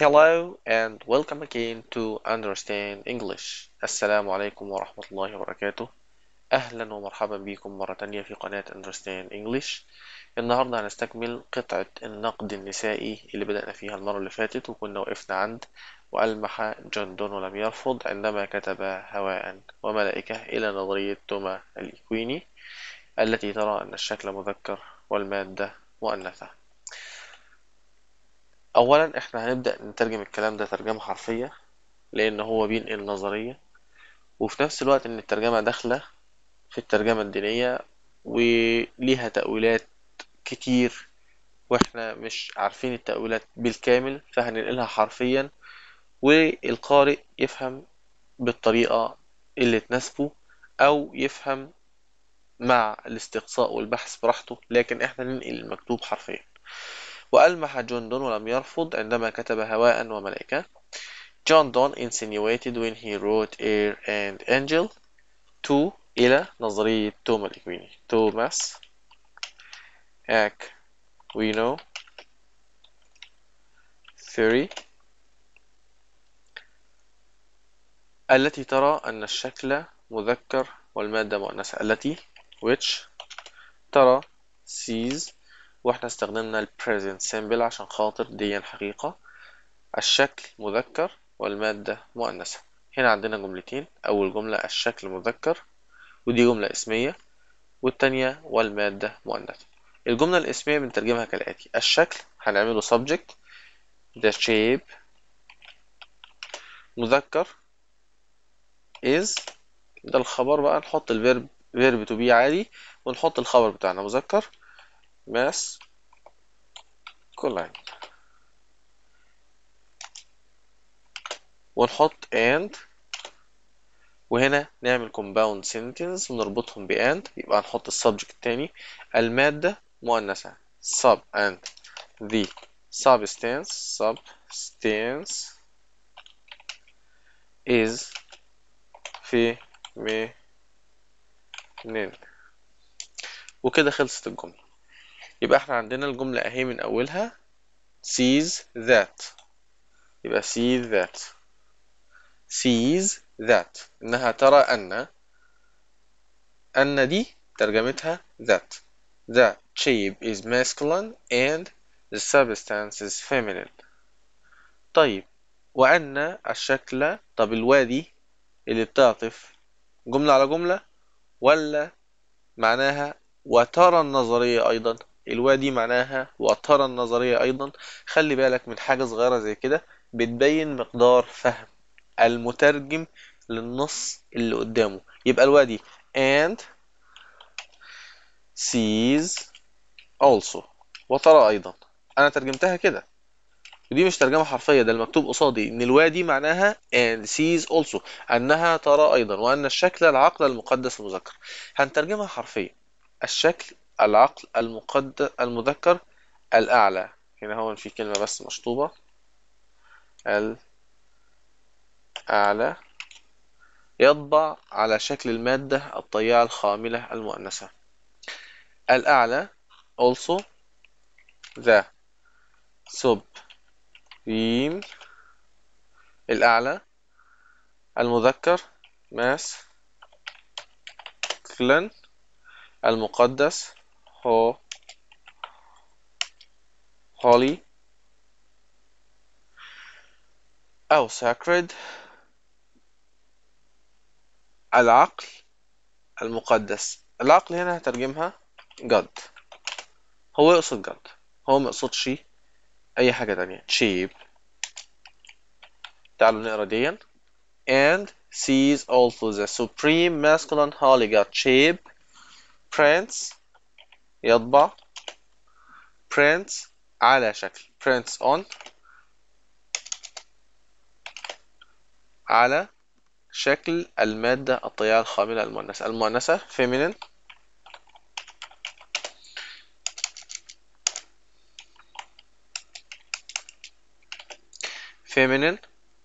Hello and welcome again to Understand English السلام عليكم ورحمة الله وبركاته أهلا ومرحبا بكم مرة تانية في قناة Understand English النهاردة هنستكمل قطعة النقد النسائي اللي بدأنا فيها المرة اللي فاتت وكنا وقفنا عند وألمح جون دون ولم يرفض عندما كتب هواء وملائكة إلى نظرية توما الإكويني التي ترى أن الشكل مذكر والمادة مؤنثة اولا احنا هنبدا نترجم الكلام ده ترجمه حرفيه لان هو بينقل نظريه وفي نفس الوقت ان الترجمه داخله في الترجمه الدينيه وليها تاويلات كتير واحنا مش عارفين التاويلات بالكامل فهننقلها حرفيا والقارئ يفهم بالطريقه اللي تناسبه او يفهم مع الاستقصاء والبحث براحته لكن احنا ننقل المكتوب حرفيا وألمح جون دون ولم يرفض عندما كتب هواء وملائكة John Donne insinuated when he wrote Air and Angel to إلى نظرية توما الإكويني توماس أكوينو theory التي ترى أن الشكل مذكر والمادة مؤنثة التي which ترى sees واحنا استخدمنا ال present simple عشان خاطر دي حقيقة الشكل مذكر والمادة مؤنثة هنا عندنا جملتين أول جملة الشكل مذكر ودي جملة اسمية والتانية والمادة مؤنثة الجملة الاسمية بنترجمها كالآتي الشكل هنعمله subject the shape مذكر is ده الخبر بقى نحط الفيرب verb to be عادي ونحط الخبر بتاعنا مذكر masculine ونحط and وهنا نعمل compound sentence ونربطهم ب and يبقى نحط السبجكت التاني المادة مؤنثة sub and the substance substance is feminine وكده خلصت الجملة يبقى احنا عندنا الجملة اهي من اولها sees that يبقى sees that sees that انها ترى ان ان دي ترجمتها that the shape is masculine and the substance is feminine طيب وأن الشكل طب الوادي اللي بتعطف جملة على جملة ولا معناها وترى النظرية أيضا الوادي معناها وترى النظرية أيضا خلي بالك من حاجة صغيرة زي كده بتبين مقدار فهم المترجم للنص اللي قدامه يبقى الوادي and sees also وترى أيضا أنا ترجمتها كده ودي مش ترجمة حرفية ده المكتوب قصادي إن الوادي معناها and sees also أنها ترى أيضا وأن الشكل العقل المقدس المذكر هنترجمها حرفيا الشكل العقل المقدس المذكر الأعلى هنا هو في كلمة بس مشطوبة الأعلى يطبع على شكل المادة الطيعة الخاملة المؤنثة الأعلى also the supreme الأعلى المذكر masculine المقدس هو holy أو sacred العقل المقدس العقل هنا هترجمها God هو يقصد God هو ما يقصدش أي حاجة تانية cheap تعالوا نقرا ديا and sees also the supreme masculine holy God cheap prints يطبع prints على شكل prints on على شكل المادة الطيعة الخاملة المؤنثة المؤنثة feminine feminine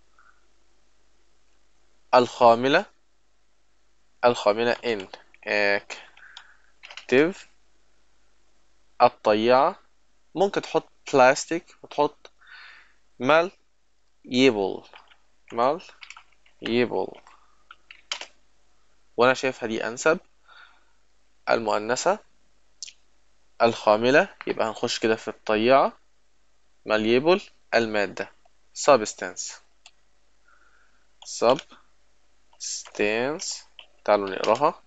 الخاملة الخاملة in active الطيعة ممكن تحط بلاستيك وتحط مال malleable malleable وأنا شايفها دي أنسب المؤنثة الخاملة يبقى هنخش كده في الطيعة malleable المادة substance substance تعالوا نقراها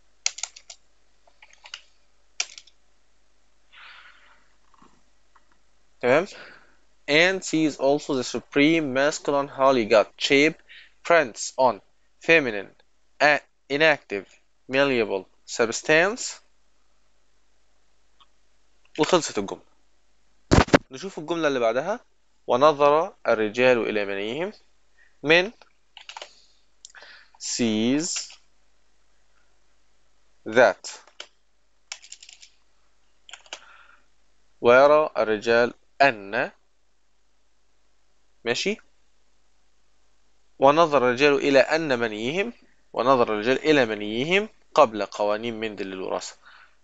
تمام and sees also the supreme masculine holy god shape prints on feminine inactive malleable substance وخلصت الجملة نشوف الجملة اللي بعدها ونظر الرجال إلى منيهم من sees that ويرى الرجال أن ماشي ونظر الرجال إلى أن منيهم ونظر الرجال إلى منيهم قبل قوانين مندل للوراثة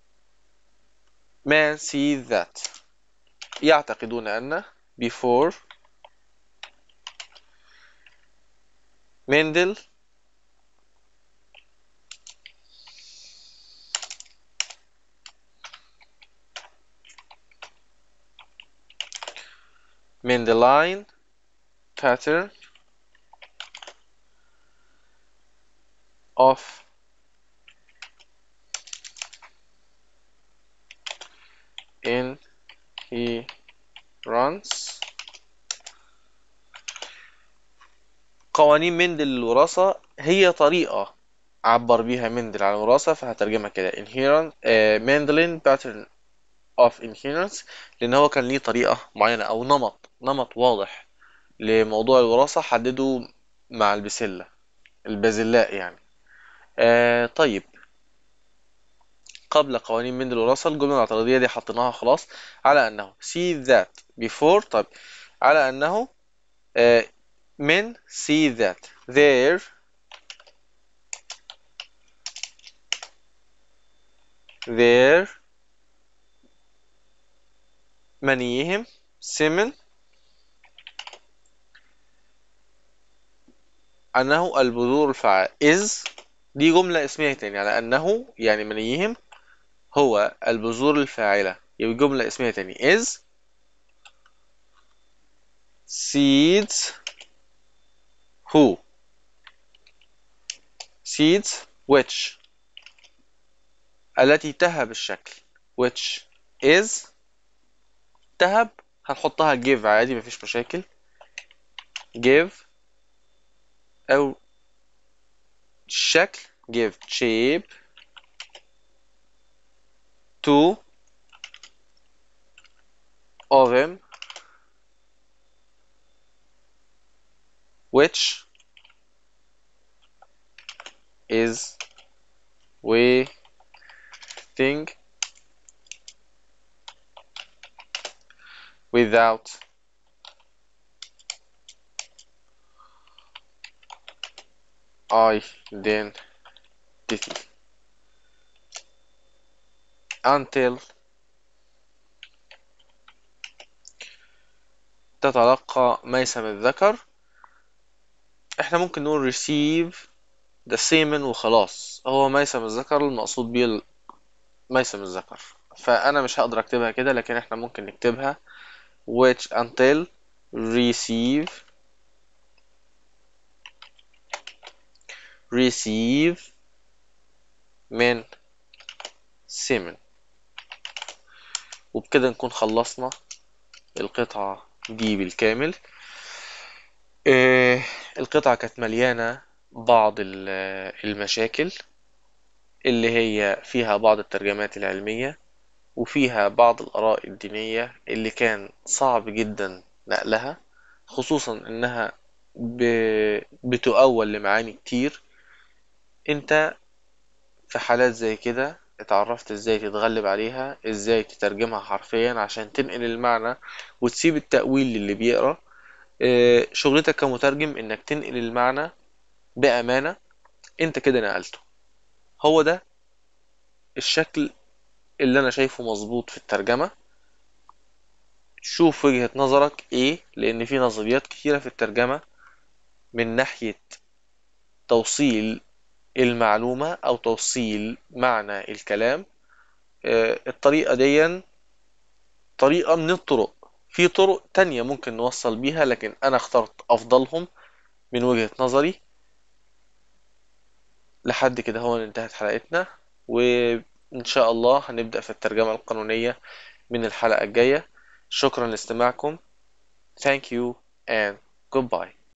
man sees that يعتقدون أن before مندل Mendelian pattern of inheritance قوانين مندل للوراثة هي طريقة عبر بيها مندل عن الوراثة فهترجمها كده inherent uh, Mendelian pattern of inheritance لأن هو كان ليه طريقة معينة أو نمط نمط واضح لموضوع الوراثة حدده مع البسلة البازلاء يعني آه طيب قبل قوانين مندل الوراثة الجملة الاعتراضية دي حطيناها خلاص على أنه see that before طيب على أنه آه من see that there there منيهم semen أنه البذور الفعال is دي جملة اسمية تاني على أنه يعني منيهم هو البذور الفاعلة يبقى جملة اسمية تاني is seeds who seeds which التي تهب الشكل which is تهب هنحطها give عادي مفيش مشاكل give أو شكل give shape to ovum which is waiting without identity until تتلقى ميسم الذكر احنا ممكن نقول receive the semen وخلاص هو ميسم الذكر المقصود بيه ميسم الذكر فانا مش هقدر اكتبها كده لكن احنا ممكن نكتبها which until receive receive من semen وبكده نكون خلصنا القطعة دي بالكامل آه القطعة كانت مليانة بعض المشاكل اللي هي فيها بعض الترجمات العلمية وفيها بعض الآراء الدينية اللي كان صعب جدا نقلها خصوصا إنها بتؤول لمعاني كتير انت في حالات زي كده اتعرفت ازاي تتغلب عليها ازاي تترجمها حرفيا عشان تنقل المعنى وتسيب التأويل للي بيقرأ شغلتك كمترجم انك تنقل المعنى بأمانة انت كده نقلته هو ده الشكل اللي انا شايفه مظبوط في الترجمة شوف وجهة نظرك ايه لان في نظريات كتيرة في الترجمة من ناحية توصيل المعلومة او توصيل معنى الكلام آه، الطريقة دي طريقة من الطرق في طرق تانية ممكن نوصل بيها لكن انا اخترت افضلهم من وجهة نظري لحد كده هو انتهت حلقتنا وإن شاء الله هنبدأ في الترجمة القانونية من الحلقة الجاية شكرا لاستماعكم thank you and goodbye